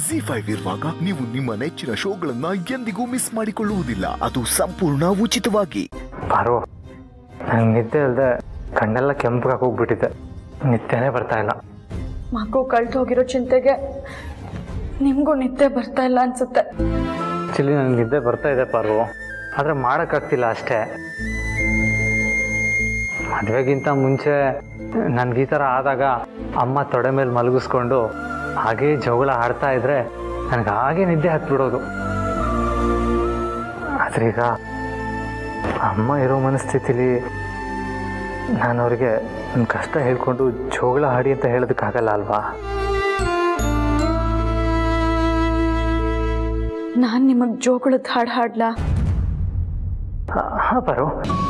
G five ಇರುವಾಗ ನೀವು ನಿಮ್ಮ ನೆಚ್ಚಿನ ಶೋಗಳನ್ನ ಎಂದಿಗೂ ಮಿಸ್ ಮಾಡಿಕೊಳ್ಳುವುದಿಲ್ಲ ಅದು ಸಂಪೂರ್ಣ ಉಚಿತವಾಗಿ ಪಾರು ನಂಗೆ ನಿದ್ದೆ ಅಲ್ಲದೆ ಕಣ್ಣೆಲ್ಲ ಕೆಂಪಗಾಗಿ ಹೋಗ್ಬಿಟ್ಟಿದೆ ನಿದ್ದೆನೇ ಬರ್ತಾ ಇಲ್ಲ ಮಗು ಕಳ್ದು ಹೋಗಿರೋ ಚಿಂತೆಗೆ ನಿಮಗೂ ನಿದ್ದೆ ಬರ್ತಾ ಇಲ್ಲ ಅನ್ಸುತ್ತೆ ಆ್ಯಕ್ಚುಲಿ ನನಗೆ ನಿದ್ದೆ ಬರ್ತಾ ಇದೆ ಪಾರು ಆದರೆ ಮಾಡೋಕ್ಕಾಗ್ತಿಲ್ಲ ಅಷ್ಟೇ ಮದುವೆಗಿಂತ ಮುಂಚೆ ನನಗೆ ಈ ಥರ ಆದಾಗ ಅಮ್ಮ ತೊಡೆ ಮೇಲೆ ಮಲಗಿಸ್ಕೊಂಡು ಹಾಗೇ ಜಗಳ ಆಡ್ತಾ ಇದ್ರೆ ನನಗೆ ಹಾಗೆ ನಿದ್ದೆ ಹತ್ಬಿಡೋದು ಆದ್ರೀಗ ಅಮ್ಮ ಇರೋ ಮನಸ್ಥಿತಿಲಿ ನಾನು ಅವ್ರಿಗೆ ನನ್ನ ಕಷ್ಟ ಹೇಳ್ಕೊಂಡು ಜೋಗಳ ಹಾಡಿ ಅಂತ ಹೇಳೋದಕ್ಕಾಗಲ್ಲ ಅಲ್ವಾ ನಾನು ನಿಮಗೆ ಜೋಗುಳದ ಹಾಡು ಹಾಡ್ಲಾ ಹಾಂ ಬರು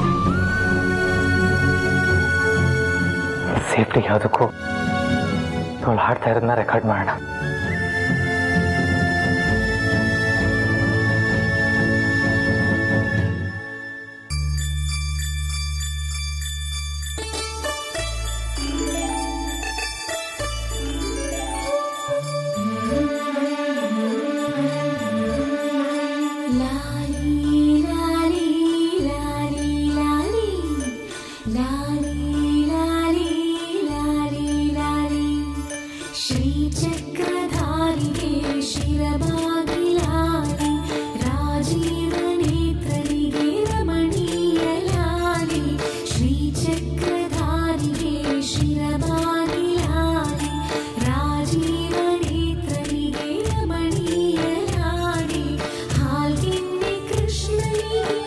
ಸೇಫ್ಟಿಗೆ ಯಾವುದಕ್ಕೂ ಅವಳು ಹಾಡ್ತಾ ಇರೋದನ್ನ ರೆಕಾರ್ಡ್ ಮಾಡೋಣ ಶ್ರೀಚಕ್ರಧಾರಿಗೆ ಶಿರಬಾಗಿಲಾಲಿ ರಾಜೀವನೇತ್ರರಿಗೆ ರಮಣೀಯಲಾಲಿ ಶ್ರೀಚಕ್ರಧಾರಿಗೆ ಶಿರಬಾಗಿಲಾಲಿ ರಾಜೀವನೇತ್ರರಿಗೆ ರಮಣೀಯಲಾಲಿ ಹಾಲ್ಗೆನ್ನೆ ಕೃಷ್ಣನಿಗೆ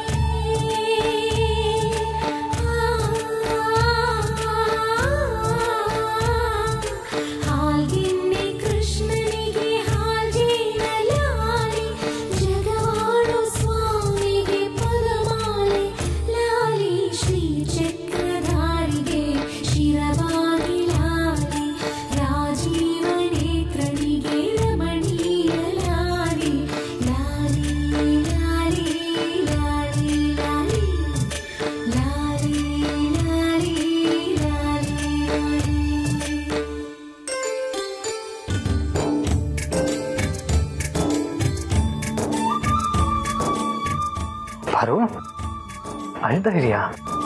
ಹಾಲ್ಗೆನ್ನೆ ಕೃಷ್ಣನಿಗೆ ಹಾಲ್ಜೇನಲಾಲಿ ಜಗವಾಡೋ ಸ್ವಾಮಿಗೆ ಪದಮಾಲೆ ಲಾಲಿ ಶ್ರೀ ಚಕ್ರಧಾರಿಗೆ ಶಿರವಾಗಿ ಲಾಲಿ ರಾಜೀವ ನೇತ್ರನಿಗೆ ರಮಣೀಯ ಲಾಲಿ ಲಾಲಿ ಲಾಲಿ ಲಾಲಿ ಲಾಲಿ ಲಾಲಿ ಲಾಲಿ ಲಾಲಿ ಲಾಲಿ ಪಾರು ಅಳ್ತಾ ಇದೆಯಾ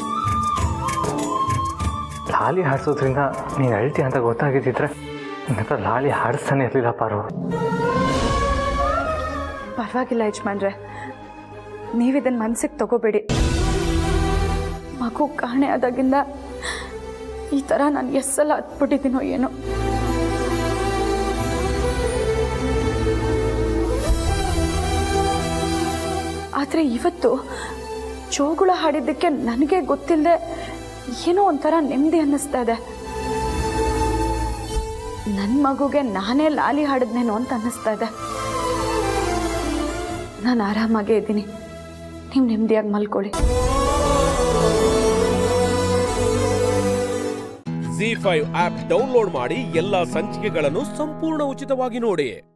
ಲಾಲಿ ಹಾಡ್ಸೋದ್ರಿಂದ ನೀನು ಅಳ್ತಿ ಅಂತ ಗೊತ್ತಾಗಿದ್ದಿದ್ರೆ ನನ್ನ ಹತ್ರ ಲಾಲಿ ಹಾಡಿಸ್ತಾನೆ ಇರಲಿಲ್ಲ ಪಾರು ಪರವಾಗಿಲ್ಲ ಯಜಮಾನ್ರೆ ನೀವಿದನ್ನು ಮನ್ಸಿಗೆ ತಗೋಬೇಡಿ ಮಗು ಕಾಣೆ ಆದಾಗಿಂದ ಈ ಥರ ನಾನು ಎಷ್ಟು ಸಲ ಹತ್ಬಿಟ್ಟಿದ್ದೀನೋ ಏನೋ ಆದರೆ ಇವತ್ತು ಜೋಗುಳ ಹಾಡಿದ್ದಕ್ಕೆ ನನಗೆ ಗೊತ್ತಿಲ್ಲದೆ ಏನೋ ಒಂಥರ ನೆಮ್ಮದಿ ಅನ್ನಿಸ್ತಾ ಇದೆ ನನ್ನ ಮಗುಗೆ ನಾನೇ ಲಾಲಿ ಹಾಡಿದ್ನೇನೋ ಅಂತ ಅನ್ನಿಸ್ತಾ ಇದೆ ನಾನು ಆರಾಮಾಗೇ ಇದ್ದೀನಿ ನೀವು ನೆಮ್ಮದಿಯಾಗಿ ಮಲ್ಕೊಳ್ಳಿ ಜಿ ಫೈವ್ ಆಪ್ ಡೌನ್ಲೋಡ್ ಮಾಡಿ ಎಲ್ಲಾ ಸಂಚಿಕೆಗಳನ್ನು ಸಂಪೂರ್ಣ ಉಚಿತವಾಗಿ ನೋಡಿ